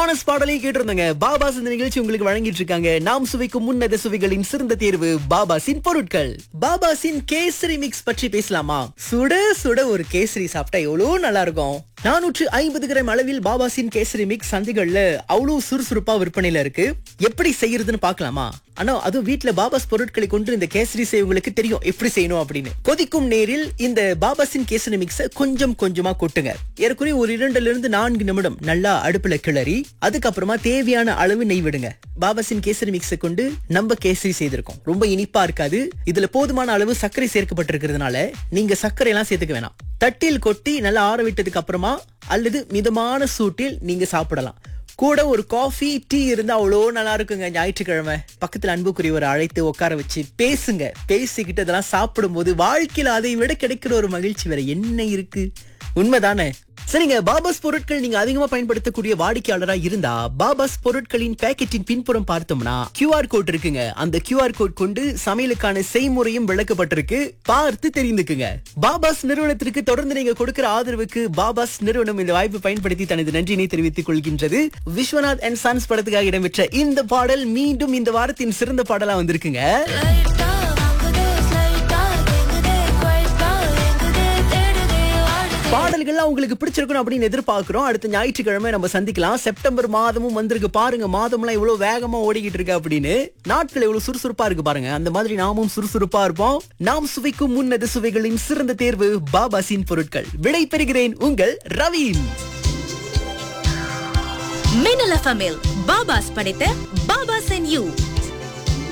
bonus பாடலையும் கேட்டிருந்தாங்க பாபாஸ் இந்த நிகழ்ச்சி உங்களுக்கு வழங்கிட்டு இருக்காங்க நாம் சுவைக்கும் முன்னத சுவைகளின் சிறந்த தேர்வு பாபாஸின் பொருட்கள் பாபாஸின் கேசரி மிக்ஸ் பற்றி பேசலாமா சுட சுட ஒரு கேசரி சாப்பிட்டா எவ்வளவு நல்லா இருக்கும் நானூற்று ஐம்பது கிராம் அளவில் பாபாஸின் கேசரி மிக்ஸ் சந்தைகள்ல அவ்வளவு சுறுசுறுப்பா விற்பனையில இருக்கு எப்படி செய்யறதுன்னு பார்க்கலாமா ஆனா அதுவும் வீட்ல பாபாஸ் பொருட்களை கொண்டு இந்த கேசரி செய்வங்களுக்கு தெரியும் எப்படி செய்யணும் அப்படின்னு கொதிக்கும் நேரில் இந்த பாபாஸின் கேசரி மிக்ஸ கொஞ்சம் கொஞ்சமா கொட்டுங்க ஏறக்குறைய ஒரு இரண்டுல இருந்து நான்கு நிமிடம் நல்லா அடுப்புல கிளறி அதுக்கப்புறமா தேவையான அளவு நெய் விடுங்க பாபாஸின் கேசரி மிக்ஸை கொண்டு நம்ம கேசரி செய்திருக்கோம் ரொம்ப இனிப்பா இருக்காது இதுல போதுமான அளவு சர்க்கரை சேர்க்கப்பட்டிருக்கிறதுனால நீங்க சர்க்கரை எல்லாம் சேர்த்துக்க வேணாம் தட்டில் கொட்டி நல்லா ஆற விட்டதுக்கு அப்புறமா அல்லது மிதமான சூட்டில் நீங்க சாப்பிடலாம் கூட ஒரு காஃபி டீ இருந்தா அவ்வளோ நல்லா இருக்குங்க ஞாயிற்றுக்கிழமை பக்கத்துல அன்புக்குரியவரை அழைத்து உட்கார வச்சு பேசுங்க பேசிக்கிட்டு அதெல்லாம் சாப்பிடும்போது வாழ்க்கையில அதை விட கிடைக்கிற ஒரு மகிழ்ச்சி வேற என்ன இருக்கு உண்மைதானே சரிங்க பாபாஸ் பொருட்கள் நீங்க அதிகமா பயன்படுத்தக்கூடிய வாடிக்கையாளரா இருந்தா பாபாஸ் பொருட்களின் பேக்கெட்டின் பின்புறம் பார்த்தோம்னா கியூஆர் கோட் இருக்குங்க அந்த கியூஆர் கோட் கொண்டு சமையலுக்கான செய்முறையும் விளக்கப்பட்டிருக்கு பார்த்து தெரிந்துக்குங்க பாபாஸ் நிறுவனத்திற்கு தொடர்ந்து நீங்க கொடுக்கிற ஆதரவுக்கு பாபாஸ் நிறுவனம் இந்த வாய்ப்பை பயன்படுத்தி தனது நன்றியினை தெரிவித்துக் கொள்கின்றது விஸ்வநாத் அண்ட் சன்ஸ் படத்துக்காக இடம்பெற்ற இந்த பாடல் மீண்டும் இந்த வாரத்தின் சிறந்த பாடலா வந்திருக்குங்க லைட்டா வாங்குதே ஸ்லைட்டா கேங்குதே குவைட்டா எங்குதே தேடுதே ஆடுதே பாடல்கள்லாம் உங்களுக்கு பிடிச்சிருக்கணும் அப்படின்னு எதிர்பார்க்கிறோம் அடுத்த ஞாயிற்றுக்கிழமை நம்ம சந்திக்கலாம் செப்டம்பர் மாதமும் வந்திருக்கு பாருங்க மாதம்லாம் இவ்வளவு வேகமா ஓடிக்கிட்டு இருக்கு அப்படின்னு நாட்கள் எவ்வளவு சுறுசுறுப்பா இருக்கு பாருங்க அந்த மாதிரி நாமும் சுறுசுறுப்பா இருப்போம் நாம் சுவைக்கும் முன்னது சுவைகளின் சிறந்த தேர்வு பாபாசின் பொருட்கள் விடை பெறுகிறேன் உங்கள் ரவீன் மின்னல் எஃப்எம்மில் பாபாஸ் படைத்த பாபாஸ் அண்ட் யூ